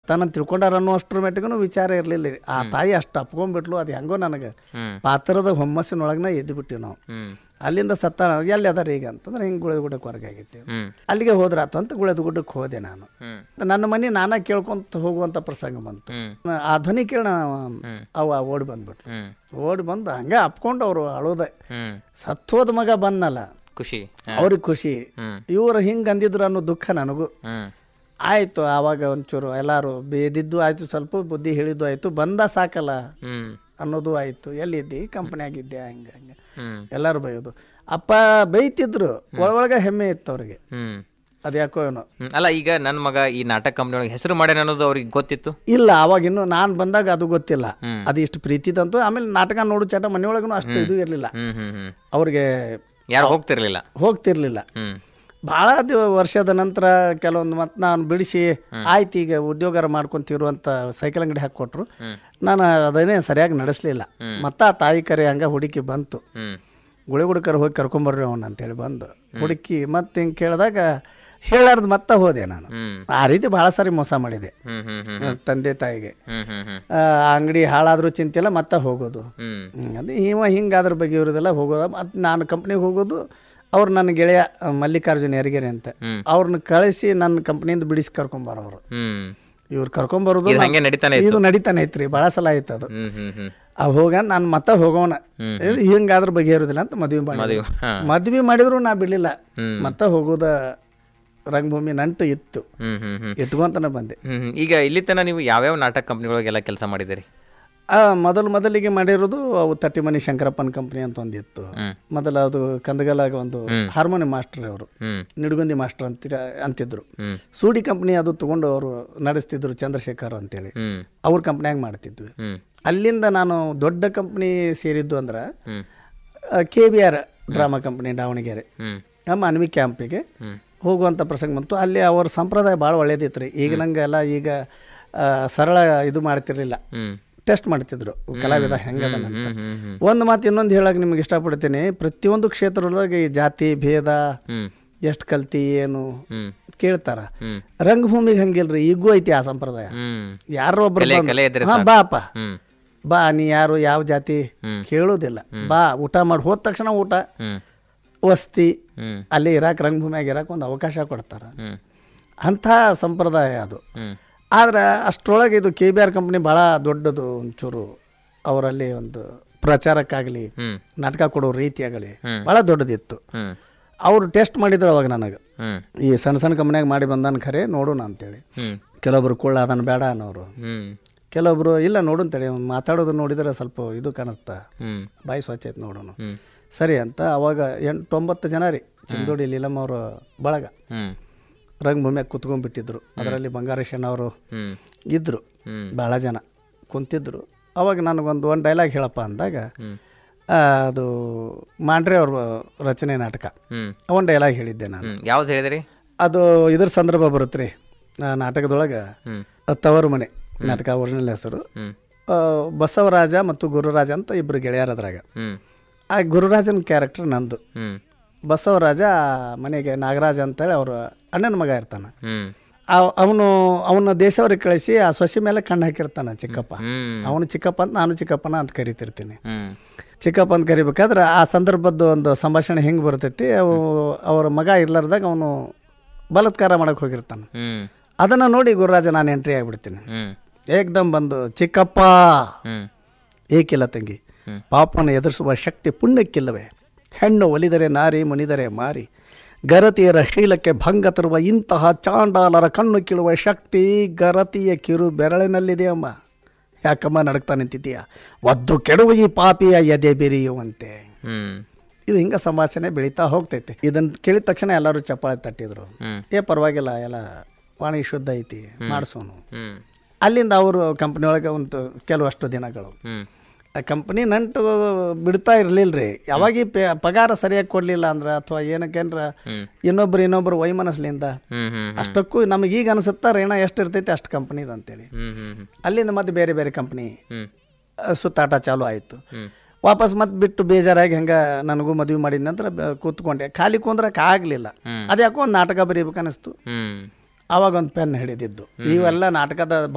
ಸತ್ತಾನ ತಿಳ್ಕೊಂಡಾರ ಅನ್ನೋ ಅಷ್ಟ್ರ ಮಟ್ಟಿಗೂ ವಿಚಾರ ಇರಲಿಲ್ಲ ಆ ತಾಯಿ ಅಷ್ಟು ಅಪ್ಕೊಂಡ್ಬಿಟ್ಲು ಅದು ಹೆಂಗೋ ನನಗೆ ಹ್ಮ್ ಪಾತ್ರದ ಹೊಮ್ಮಸ್ಸಿನೊಳಗನ ಎದ್ದು ಬಿಟ್ಟಿವಿ ನಾವು ಹ್ಮ್ ಅಲ್ಲಿಂದ ಸತ್ತ ಎಲ್ಲಿ ಅದಾರ ಈಗ ಅಂತಂದ್ರೆ ಹಿಂಗೆ ಗುಳದ ಗುಡ್ಡಕ್ಕೆ ಹೊರಗೆ ಆಗಿತ್ತು ಹ್ಮ್ ಅಲ್ಲಿಗೆ ಹೋದ್ರಾತು ಅಂತ ಗುಳದ ಗುಡ್ಡಕ್ಕೆ ಹೋದೆ ನಾನು ಹ್ಮ್ ನನ್ನ ಮನೆ ನಾನಾ ಕೇಳ್ಕೊಂತ ಹೋಗುವಂಥ ಪ್ರಸಂಗ ಬಂತು ಹ್ಮ್ ಆ ಧ್ವನಿ ಕೇಳ ಅವ ಓಡಿ ಬಂದ್ಬಿಟ್ರು ಹ್ಮ್ ಓಡಿ ಬಂದು ಹಂಗೆ ಅಪ್ಕೊಂಡು ಅವರು ಅಳೋದೆ ಹ್ಮ್ ಸತ್ತೋದ ಮಗ ಬಂದಲ್ಲ ಖುಷಿ ಹಾ. ಅವ್ರಿಗೆ ಖುಷಿ ಹ್ಮ್ ಇವ್ರು ಹಿಂಗೆ ಅಂದಿದ್ರು ಅನ್ನೋ ದುಃಖ ನನಗೂ ಹ್ಮ್ ಆಯಿತು ಆವಾಗ ಒಂಚೂರು ಎಲ್ಲರೂ ಬೇದಿದ್ದು ಆಯಿತು ಸ್ವಲ್ಪ ಬುದ್ಧಿ ಹೇಳಿದ್ದು ಆಯಿತು ಬಂದ ಸಾಕಲ್ಲ ಹ್ಮ್ ಅನ್ನೋದು ಆಯಿತು ಎಲ್ಲಿದ್ದಿ ಕಂಪ್ನಿಯಾಗಿದ್ದೆ ಹಂಗೆ ಹಂಗೆ ಹ್ಮ್ ಎಲ್ಲರೂ ಬೈಯೋದು ಅಪ್ಪ ಬೈತಿದ್ರು ಒಳಗೊಳಗೆ ಹೆಮ್ಮೆ ಇತ್ತು ಅವ್ರಿಗೆ ಹ್ಮ್ ಅದು ಯಾಕೋ ಏನೋ ಹ್ಮ್. ಅಲ್ಲ ಈಗ ನನ್ನ ಮಗ ಈ ನಾಟಕ ಕಂಪ್ನಿ ಒಳಗೆ ಹೆಸರು ಮಾಡ್ಯಾನ ಅನ್ನೋದು ಅವ್ರಿಗೆ ಗೊತ್ತಿತ್ತು ಇಲ್ಲ ಅವಾಗ ಇನ್ನು ನಾನು ಬಂದಾಗ ಅದು ಗೊತ್ತಿಲ್ಲ ಹ್ಮ್. ಅದು ಇಷ್ಟು ಪ್ರೀತಿದಂತು ಆಮೇಲೆ ನಾಟಕ ನೋಡು ಚಟ ಮನೆಯೊಳಗೂ ಅಷ್ಟು ಇದು ಇರಲಿಲ್ಲ ಹ್ಮ್ ಹ್ಮ್ ಹ್ಮ್ ಅವ್ರಿಗೆ ಯಾರು ಹೋಗ್ತಿರ್ಲಿಲ್ಲ ಹೋಗ್ತಿರ್ಲಿಲ್ಲ ಹ್ಮ್ ಭಾಳ ದಿವ ವರ್ಷದ ನಂತರ ಕೆಲವೊಂದು ಮತ್ತೆ ನಾನು ಬಿಡಿಸಿ ಆಯ್ತು ಈಗ ಉದ್ಯೋಗ ಮಾಡ್ಕೊಂತಿರುವಂಥ ಸೈಕಲ್ ಅಂಗಡಿ ಹಾಕ್ಕೊಟ್ರು ನಾನು ಅದನ್ನೇ ಸರಿಯಾಗಿ ನಡೆಸಲಿಲ್ಲ ಮತ್ತೆ ಆ ತಾಯಿ ಕರೆ ಹಂಗೆ ಹುಡುಕಿ ಬಂತು ಹ್ಮ್ ಗುಳಿ ಗುಡ್ಕರ್ ಹೋಗಿ ಕರ್ಕೊಂಬರ್ರಿ ಅವನು ಅಂತೇಳಿ ಬಂದು ಹುಡುಕಿ ಮತ್ತೆ ಹಿಂಗೆ ಕೇಳಿದಾಗ ಹೇಳಾರ್ದು ಮತ್ತೆ ಹೋದೆ ನಾನು ಹ್ಮ್ ಆ ರೀತಿ ಭಾಳ ಸಾರಿ ಮೋಸ ಮಾಡಿದೆ ಹ್ಮ್ ಹ್ಮ್ ಹ್ಮ್ ತಂದೆ ತಾಯಿಗೆ ಹ್ಮ್ ಹ್ಮ್ ಹ್ಮ್ ಆ ಅಂಗಡಿ ಹಾಳಾದ್ರೂ ಚಿಂತಿಲ್ಲ ಮತ್ತೆ ಹೋಗೋದು ಹ್ಮ್ ಹ್ಮ್, ಅದೇ ಇವ ಹಿಂಗೆ ಅದ್ರ ಬಗ್ಗೆ ಇರೋದೆಲ್ಲ ಹೋಗೋದು ಮತ್ತು ನಾನು ಕಂಪ್ನಿಗೆ ಹೋಗೋದು ಅವ್ರು ನನ್ನ ಗೆಳೆಯ ಆ, ಮಲ್ಲಿಕಾರ್ಜುನ್ ಯರಗೆರೆ ಅಂತ ಹ್ಮ್. ಅವ್ರನ್ನ ಕಳಿಸಿ ನನ್ನ ಕಂಪ್ನಿಯಿಂದ ಬಿಡಿಸಿ ಕರ್ಕೊಂಬರೋರು ಹ್ಮ್ ಇವ್ರು ಕರ್ಕೊಂಬರೋದು ಇದು ಹಂಗೆ ನಡೀತಾನೆ ಇತ್ತು ಇದು ನಡೀತಾನೆ ಐತ್ರಿ ಭಾಳ ಸಲ ಆಯ್ತು ಅದು ಹ್ಮ್ ಹ್ಮ್ ಹ್ಮ್ ಆ ಹೋಗ ನಾನು ಮತ್ತೆ ಹೋಗೋಣ ಹ್ಮ್. ಇದು ಹಿಂಗಾದ್ರ ಬಗ್ಗೆ ಇರೋದಿಲ್ಲ ಅಂತ ಮದುವೆ ಮಾಡಿ ಮದುವೆ ಹಾ ಮದ್ವೆ ಮಾಡಿದ್ರು ನಾ ಬಿಡಲಿಲ್ಲ ಹ್ಮ್. ಮತ್ತೆ ಹೋಗೋದ ರಂಗಭೂಮಿ ನಂಟು ಇತ್ತು ಹ್ಮ್ ಹ್ಮ್ ಹ್ಮ್ ಇಟ್ಕೊಂತನ ಬಂದೆ ಹ್ಮ್ ಹ್ಮ್. ಈಗ ಇಲ್ಲಿ ತನಕ ನೀವು ಯಾವ್ಯಾವ ನಾಟಕ ಕಂಪ್ನಿಗಳಿಗೆಲ್ಲ ಕೆಲಸ ಮಾಡಿದಿರಿ ಆ ಮೊದಲು ಮೊದಲಿಗೆ ಮಾಡಿರೋದು ಅವು ತಟ್ಟಿ ಮನಿ ಶಂಕರಪ್ಪನ ಕಂಪ್ನಿ ಅಂತ ಒಂದಿತ್ತು ಹ್ಮ್ ಮೊದಲು ಅದು ಕಂದಗಲಾಗ ಒಂದು ಹಾರ್ಮೋನಿ ಮಾಸ್ಟರ್ ಅವರು ಹ್ಮ್ ನಿಡುಗುಂದಿ ಮಾಸ್ಟರ್ ಅಂತೀರ ಅಂತಿದ್ರು ಹ್ಮ್ ಸೂಡಿ ಕಂಪ್ನಿ ಅದು ತಗೊಂಡು ಅವರು ನಡೆಸ್ತಿದ್ರು ಚಂದ್ರಶೇಖರ್ ಅಂತೇಳಿ ಹ್ಮ್ ಅವ್ರ ಕಂಪ್ನ್ಯಾಗ ಮಾಡ್ತಿದ್ವಿ ಹ್ಮ್ ಅಲ್ಲಿಂದ ನಾನು ದೊಡ್ಡ ಕಂಪ್ನಿ ಸೇರಿದ್ದು ಅಂದ್ರೆ ಹ್ಮ್ K B R drama company Davanagere ಹ್ಮ್ ನಮ್ಮ ಅನ್ವಿ ಕ್ಯಾಂಪಿಗೆ ಹ್ಮ್ ಹೋಗುವಂಥ ಪ್ರಸಂಗ ಬಂತು ಅಲ್ಲಿ ಅವ್ರ ಸಂಪ್ರದಾಯ ಭಾಳ ಒಳ್ಳೇದಿತ್ತು ರೀ ಈಗ ನಂಗೆ ಎಲ್ಲ ಈಗ ಆ, ಸರಳ ಇದು ಮಾಡ್ತಿರ್ಲಿಲ್ಲ ಹ್ಮ್ ಟೆಸ್ಟ್ ಮಾಡ್ತಿದ್ರು ಕಲಾವಿದ ಹೆಂಗದನಂತ ಹ್ಮ್ ಹ್ಮ್ ಹ್ಮ್ ಒಂದು ಮಾತು ಇನ್ನೊಂದು ಹೇಳಕ್ಕೆ ನಿಮ್ಗೆ ಇಷ್ಟಪಡ್ತೀನಿ ಪ್ರತಿಯೊಂದು ಕ್ಷೇತ್ರದೊಳಗೆ ಈ ಜಾತಿ ಭೇದ ಹ್ಮ್ ಎಷ್ಟು ಕಲ್ತಿ ಏನು ಹ್ಮ್ ಕೇಳ್ತಾರ ಹ್ಮ್ ರಂಗಭೂಮಿಗೆ ಹಂಗಿಲ್ರಿ ಈಗೂ ಐತಿ ಆ ಸಂಪ್ರದಾಯ ಹ್ಮ್ ಯಾರೋ ಒಬ್ರು ಕಲೆ- ಬಂದು, ಕಲೆ ಇದ್ರೆ ಹಾ ಸಾಕು. ಬಾಪ ಹ್ಮ್ ಬಾ ನೀ ಯಾರು ಯಾವ ಜಾತಿ ಹ್ಮ್. ಕೇಳೋದಿಲ್ಲ ಬಾ ಊಟ ಮಾಡಿ ಹೋದ ತಕ್ಷಣ ಊಟ ಹ್ಮ್ ವಸ್ತಿ ಹ್ಮ್ ಅಲ್ಲಿ ಇರಾಕ್ ರಂಗಭೂಮಿಯಾಗ ಇರಾಕ್ ಒಂದು ಅವಕಾಶ ಕೊಡ್ತಾರ ಹ್ಮ್ ಅಂಥ ಸಂಪ್ರದಾಯ ಅದು ಹ್ಮ್ ಆದ್ರೆ ಅಷ್ಟರೊಳಗೆ ಇದು ಕೆ ಬಿ ಆರ್ ಕಂಪ್ನಿ ಭಾಳ ದೊಡ್ಡದು ಒಂಚೂರು ಅವರಲ್ಲಿ ಒಂದು ಪ್ರಚಾರಕ್ಕಾಗಲಿ ಹ್ಮ್ ನಾಟಕ ಕೊಡೋ ರೀತಿಯಾಗಲಿ ಹ್ಮ್. ಭಾಳ ದೊಡ್ಡದಿತ್ತು ಹ್ಮ್ ಅವರು ಟೆಸ್ಟ್ ಮಾಡಿದ್ರು ಅವಾಗ ನನಗೆ ಹ್ಮ್ ಈ ಸಣ್ಣ ಸಣ್ಣ ಕಂಪ್ನಿಯಾಗ ಮಾಡಿ ಬಂದಾನ ಖರೆ ನೋಡೋಣ ಅಂತೇಳಿ ಹ್ಮ್ ಕೆಲವೊಬ್ರು ಕೊಳ್ಳ ಅದನ್ನು ಬೇಡ ಅನ್ನೋರು ಹ್ಮ್ ಕೆಲವೊಬ್ರು ಇಲ್ಲ ನೋಡು ಅಂತೇಳಿ ಅವ್ನು ಮಾತಾಡೋದು ನೋಡಿದ್ರೆ ಸ್ವಲ್ಪ ಇದು ಕಾಣುತ್ತಾ ಹ್ಮ್ ಬಾಯಿ ಸ್ವಚ್ಛ ಐತೆ ನೋಡೋಣ ಹ್ಮ್ ಸರಿ ಅಂತ ಅವಾಗ ಎಂಟೊಂಬತ್ತು ಜನ ರೀ ಚಿಂದೋಡಿ ಲೀಲಮ್ಮ ಅವರ ಬಳಗ ಹ್ಮ್ ರಂಗಭೂಮಿಯಾಗ ಕುತ್ಕೊಂಡ್ಬಿಟ್ಟಿದ್ರು ಅದರಲ್ಲಿ ಬಂಗಾರೇಶನ್ ಅವರು ಹ್ಮ್ ಇದ್ದರು ಹ್ಮ್ ಭಾಳ ಜನ ಕುಂತಿದ್ರು ಅವಾಗ ನನಗೊಂದು ಒಂದು ಡೈಲಾಗ್ ಹೇಳಪ್ಪ ಅಂದಾಗ ಹ್ಮ್ ಆ, ಅದು ಮಾಂಡ್ರೆ ಅವ್ರ ರಚನೆ ನಾಟಕ ಹ್ಮ್ ಒಂದು ಡೈಲಾಗ್ ಹೇಳಿದ್ದೆ ನಾನು ಹ್ಮ್ ಯಾವ್ದು ಹೇಳಿದ್ರಿ ಅದು ಇದ್ರ ಸಂದರ್ಭ ಬರುತ್ತೆ ರೀ ಆ ನಾಟಕದೊಳಗೆ ಹ್ಮ್ ತವರು ಮನೆ ನಾಟಕ ಒರಿಜಿನಲ್ ಹೆಸರು ಹ್ಮ್ ಆ, ಬಸವರಾಜ ಮತ್ತು ಗುರುರಾಜ ಅಂತ ಇಬ್ಬರು ಗೆಳೆಯರ ಅದ್ರಾಗ ಹ್ಮ್ ಆ ಗುರುರಾಜನ ಕ್ಯಾರೆಕ್ಟರ್ ನಂದು ಹ್ಮ್ ಬಸವರಾಜ ಮನೆಗೆ ನಾಗರಾಜ ಅಂತೇಳಿ ಅವ್ರ ಅಣ್ಣನ ಮಗ ಇರ್ತಾನೆ ಹ್ಮ್ ಅವನು ಅವನ ದೇಶವ್ರಿಗೆ ಕಳಿಸಿ ಆ ಸೊಸೆ ಮೇಲೆ ಕಣ್ಣು ಹಾಕಿರ್ತಾನೆ ಚಿಕ್ಕಪ್ಪ ಹ್ಮ್ ಅವನು ಚಿಕ್ಕಪ್ಪ ಅಂತ ನಾನು ಚಿಕ್ಕಪ್ಪನ ಅಂತ ಕರಿತಿರ್ತೀನಿ ಹ್ಮ್ ಚಿಕ್ಕಪ್ಪ ಅಂತ ಕರಿಬೇಕಾದ್ರೆ ಆ ಸಂದರ್ಭದ್ದು ಒಂದು ಸಂಭಾಷಣೆ ಹೆಂಗೆ ಬರ್ತೈತಿ ಅವು ಅವ್ರ ಮಗ ಇರ್ಲಾರ್ದಾಗ ಅವನು ಬಲಾತ್ಕಾರ ಮಾಡಕ್ಕೆ ಹೋಗಿರ್ತಾನೆ ಹ್ಮ್ ಅದನ್ನು ನೋಡಿ ಗುರುರಾಜ ನಾನು ಎಂಟ್ರಿ ಆಗಿಬಿಡ್ತೀನಿ ಹ್ಮ್ ಏಕ್ದಮ್ ಬಂದು ಚಿಕ್ಕಪ್ಪ ಹ್ಮ್ ಏಕಿಲ್ಲ ತಂಗಿ ಹ್ಮ್. ಪಾಪನ ಎದುರಿಸುವ ಶಕ್ತಿ ಪುಣ್ಯಕ್ಕಿಲ್ಲವೇ ಹೆಣ್ಣು ಒಲಿದರೆ ನಾರಿ ಮುನಿದರೆ ಮಾರಿ ಗರತಿಯರ ಶೀಲಕ್ಕೆ ಭಂಗ ತರುವ ಇಂತಹ ಚಾಂಡಾಲರ ಕಣ್ಣು ಕೀಳುವ ಶಕ್ತಿ ಗರತಿಯ ಕಿರು ಬೆರಳಿನಲ್ಲಿದೆ ಅಮ್ಮ ಯಾಕಮ್ಮ ನಡಕ್ತಾ ನಿಂತಿದ್ದೀಯ ಒದ್ದು ಕೆಡುವ ಈ ಪಾಪಿಯ ಎದೆ ಬೆರೆಯುವಂತೆ ಹ್ಮ್ ಇದು ಹಿಂಗೆ ಸಂಭಾಷಣೆ ಬೆಳೀತಾ ಹೋಗ್ತೈತೆ ಇದನ್ನು ಕೇಳಿದ ತಕ್ಷಣ ಎಲ್ಲರೂ ಚಪ್ಪಾಳೆ ತಟ್ಟಿದ್ರು ಹ್ಮ್ ಏ ಪರವಾಗಿಲ್ಲ ಎಲ್ಲ ವಾಣಿ ಶುದ್ಧ ಐತಿ ಮಾಡಿಸೋನು ಹ್ಮ್ ಅಲ್ಲಿಂದ ಅವರು ಕಂಪ್ನಿ ಒಳಗೆ ಒಂದು ಕೆಲವಷ್ಟು ದಿನಗಳು ಹ್ಮ್ ಆ ಕಂಪ್ನಿ ನಂಟು ಬಿಡ್ತಾ ಇರಲಿಲ್ಲ ರೀ ಯಾವಾಗ ಈ ಪೆ ಪಗಾರ ಸರಿಯಾಗಿ ಕೊಡಲಿಲ್ಲ ಅಂದ್ರೆ ಅಥವಾ ಏನಕ್ಕೇನ್ರ ಹ್ಮ್ ಇನ್ನೊಬ್ರು ಇನ್ನೊಬ್ರು ವೈಮನಸ್ಲಿಂದ ಹ್ಮ್ ಹ್ಮ್ ಅಷ್ಟಕ್ಕೂ ನಮಗೆ ಈಗ ಅನಿಸುತ್ತಾ ರೇಣ ಎಷ್ಟು ಇರ್ತೈತೆ ಅಷ್ಟು ಕಂಪ್ನಿದು ಅಂತೇಳಿ ಹ್ಮ್ ಹ್ಮ್ ಹ್ಮ್ ಅಲ್ಲಿಂದ ಮತ್ತೆ ಬೇರೆ ಬೇರೆ ಕಂಪ್ನಿ ಹ್ಮ್ ಸುತ್ತಾಟ ಚಾಲು ಆಯಿತು ಹ್ಮ್ ವಾಪಸ್ ಮತ್ತೆ ಬಿಟ್ಟು ಬೇಜಾರಾಗಿ ಹಂಗೆ ನನಗೂ ಮದುವೆ ಮಾಡಿದ ನಂತರ ಬ- ಕೂತ್ಕೊಂಡೆ ಖಾಲಿ ಕುಂದ್ರಕ್ಕೆ ಆಗಲಿಲ್ಲ ಹ್ಮ್. ಅದ್ಯಾಕೋ ಒಂದು ನಾಟಕ ಬರೀಬೇಕು ಅನಿಸ್ತು ಹ್ಮ್ ಆವಾಗ ಒಂದು ಪೆನ್ ಹಿಡಿದಿದ್ದು ಇವೆಲ್ಲ ನಾಟಕದ